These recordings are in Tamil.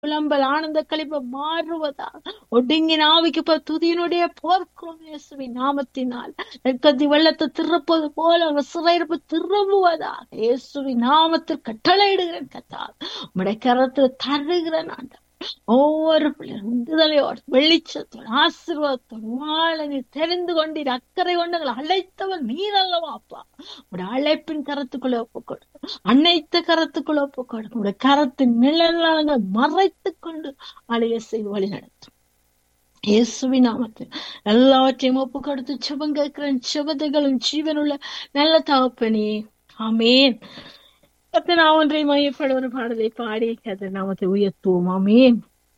புலம்பல் ஆனந்த கழிப்பு மாறுவதா ஒடுங்கின ஆவிக்கு இப்ப துதியினுடைய போர்க்கிறோம் இயேசுவின் நாமத்தினால் நெற்கத்தி வெள்ளத்தை திருப்பது போல அவங்க சிறையிருப்பு திரும்புவதா இயேசுவின் நாமத்தில் கட்டளையிடுகிறேன் கத்தா உடைய கரத்தில் தருகிறேன் ஆண்டவர் ஒவ்வொரு பிள்ளைகளும் உந்துதலையோடு வெளிச்சத்தோடு ஆசீர்வாதத்தோடு வாழ நீ தெரிந்து கொண்டீர் அக்கறை கொண்டங்களை அழைத்தவர் நீர் அல்லவா அப்பா உடைய அழைப்பின் கரத்துக்குள்ள ஒப்புக்கொடு அனைத்து கரத்துக்குள்ள ஒப்புக்கொடு உடைய கரத்தின் நிழலாங்கள் மறைத்துக் கொண்டு அலைய செய்து வழி நடத்தும் இயேசுவின் நாமத்தில் எல்லாவற்றையும் ஒப்பு கொடுத்து சுபம் கேட்கிறேன் சுபதைகளும் ஜீவனுள்ள நல்ல தகப்பனே ஆமேன் கத்த ஒன்றை மையப்பட ஒரு பாடலை பாடி கத்த நாமத்தை உயர்த்துவோம் ஆமேன்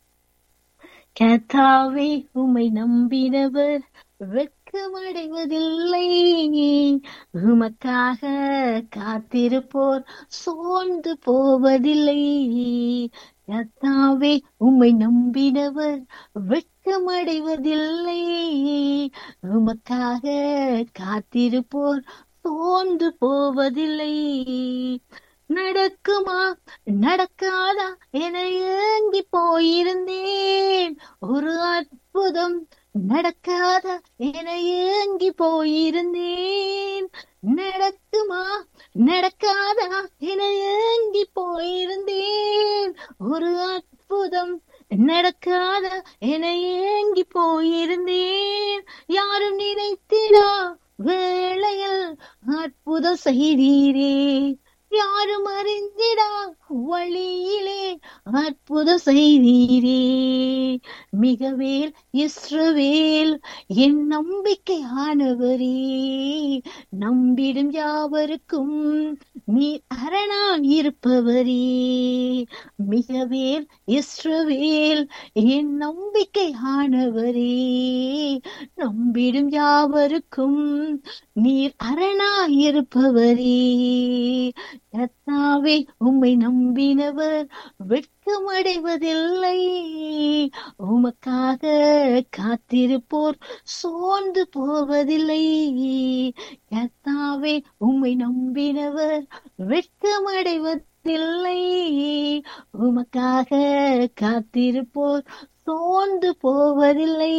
கத்தாவே உமை நம்பினவர் வெட்கமடைவதில்லை உமக்காக காத்திருப்போர் சோர்ந்து போவதில்லை கத்தாவே உம்மை நம்பினவர் வெட்கமடைவதில்லை உமக்காக காத்திருப்போர் சோர்ந்து போவதில்லை நடக்குமா நடக்காதா என ஏங்கி போயிருந்தேன் ஒரு அற்புதம் நடக்காதா என ஏங்கி போயிருந்தேன் நடக்குமா நடக்காதா என ஏங்கி போயிருந்தேன் ஒரு அற்புதம் நடக்காதா என ஏங்கி போயிருந்தேன் யாரும் நினைத்திடா வேளையில் அற்புதம் செய்தீரே யாரும் அறிந்திடா வழியிலே அற்புதம் செய்தீரே மிகவேல் இஸ்ரவேல் என் நம்பிக்கை ஆனவரே நம்பிடும் யாவருக்கும் நீ அரணா இருப்பவரே மிகவேல் இஸ்ரவேல் என் நம்பிக்கை ஆனவரே நம்பிடும் யாவருக்கும் நீர் அரணா இருப்பவரே கத்தாவே உம்மை நம்பினவர் வெட்கமடைவதில்லை உமக்காக காத்திருப்போர் சோர்ந்து போவதில்லை கத்தாவே உம்மை நம்பினவர் வெட்கமடைவதில்லை உமக்காக காத்திருப்போர் சோர்ந்து போவதில்லை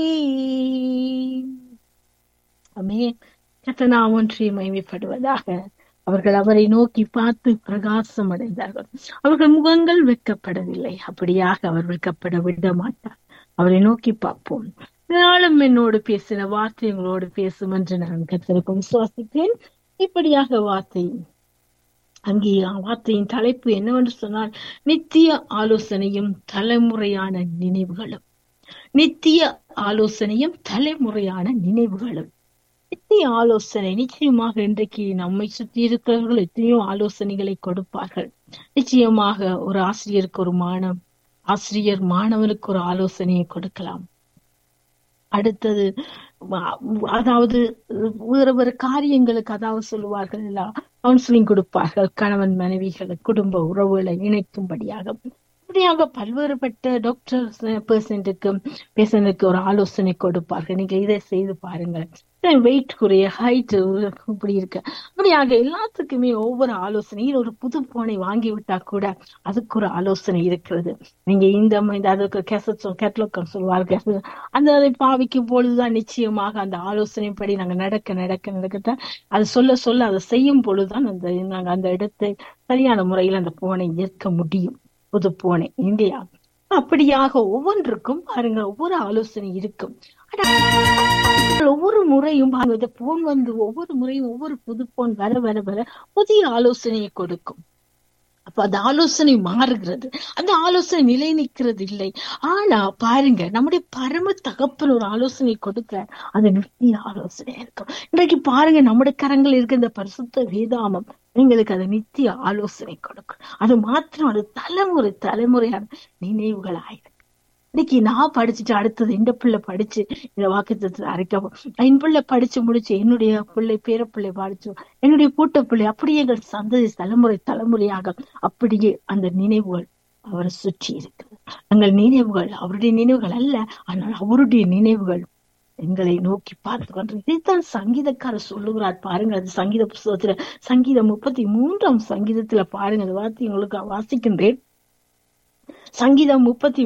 அமே கத்தனா ஒன்றை மைமைப்படுவதாக அவர்கள் அவரை நோக்கி பார்த்து பிரகாசம் அடைந்தார்கள் அவர்கள் முகங்கள் வெட்கப்படவில்லை அப்படியாக அவர் வெட்கப்பட விட மாட்டார் அவரை நோக்கி பார்ப்போம் நாளும் என்னோடு பேசின வார்த்தை உங்களோடு பேசும் என்று நான் கத்திருக்கும் விசுவாசித்தேன் இப்படியாக வார்த்தை அங்கே வார்த்தையின் தலைப்பு என்னவென்று சொன்னால் நித்திய ஆலோசனையும் தலைமுறையான நினைவுகளும் நித்திய ஆலோசனையும் தலைமுறையான நினைவுகளும் நித்திய ஆலோசனை நிச்சயமாக இன்றைக்கு நம்மை சுற்றி இருக்கிறவர்கள் எத்தனையோ ஆலோசனைகளை கொடுப்பார்கள் நிச்சயமாக ஒரு ஆசிரியருக்கு ஒரு மாணவ ஆசிரியர் மாணவனுக்கு ஒரு ஆலோசனையை கொடுக்கலாம் அடுத்தது அதாவது வேற வேற காரியங்களுக்கு அதாவது சொல்லுவார்கள் எல்லாம் கவுன்சிலிங் கொடுப்பார்கள் கணவன் மனைவிகளை குடும்ப உறவுகளை இணைக்கும்படியாக இப்படியாக பல்வேறுபட்ட டாக்டர் பேஷண்ட்டுக்கு பேஷண்ட்டுக்கு ஒரு ஆலோசனை கொடுப்பார்கள் நீங்க இதை செய்து பாருங்கள் வெயிட் குறைய ஹைட் இப்படி இருக்கு அப்படியாக எல்லாத்துக்குமே ஒவ்வொரு ஆலோசனையும் ஒரு புது போனை வாங்கி விட்டா கூட அதுக்கு ஒரு ஆலோசனை இருக்கிறது நீங்க இந்த அதுக்கு கேசட் கேட்லாக் சொல்லுவார்கள் அந்த அதை பாவிக்கும் பொழுதுதான் நிச்சயமாக அந்த ஆலோசனைப்படி நாங்க நடக்க நடக்க நடக்கத்தான் அது சொல்ல சொல்ல அதை செய்யும் பொழுதுதான் அந்த நாங்க அந்த இடத்தை சரியான முறையில் அந்த போனை ஏற்க முடியும் புது போனை இந்தியா அப்படியாக ஒவ்வொன்றுக்கும் பாருங்க ஒவ்வொரு ஆலோசனை இருக்கும் ஒவ்வொரு முறையும் இந்த போன் வந்து ஒவ்வொரு முறையும் ஒவ்வொரு புது போன் வர வர வர புதிய ஆலோசனையை கொடுக்கும் அப்ப அந்த ஆலோசனை மாறுகிறது அந்த ஆலோசனை நிலை நிற்கிறது இல்லை ஆனா பாருங்க நம்முடைய பரம தகப்பன் ஒரு ஆலோசனை கொடுக்க அது நித்திய ஆலோசனையா இருக்கும் இன்றைக்கு பாருங்க நம்முடைய கரங்கள் இருக்க இந்த பரிசுத்த வேதாமம் எங்களுக்கு அது நித்திய ஆலோசனை கொடுக்கும் அது மாத்திரம் அது தலைமுறை தலைமுறையான நினைவுகள் ஆயிருக்கு இன்னைக்கு நான் படிச்சுட்டு அடுத்தது இந்த பிள்ளை படிச்சு இந்த வாக்குத்தத்தை அரைக்கவும் என் பிள்ளை படிச்சு முடிச்சு என்னுடைய பிள்ளை பேர பிள்ளை படிச்சு என்னுடைய பூட்ட பிள்ளை அப்படியே எங்கள் சந்ததி தலைமுறை தலைமுறையாக அப்படியே அந்த நினைவுகள் அவரை சுற்றி இருக்குது எங்கள் நினைவுகள் அவருடைய நினைவுகள் அல்ல ஆனால் அவருடைய நினைவுகள் எங்களை நோக்கி பார்த்து கொண்டு இதைத்தான் சங்கீதக்காரர் சொல்லுகிறார் பாருங்க அது சங்கீத புஸ்தகத்துல சங்கீதம் முப்பத்தி மூன்றாம் சங்கீதத்துல பாருங்க அந்த வார்த்தை உங்களுக்கு வாசிக்கின்றேன் சங்கீதம் முப்பத்தி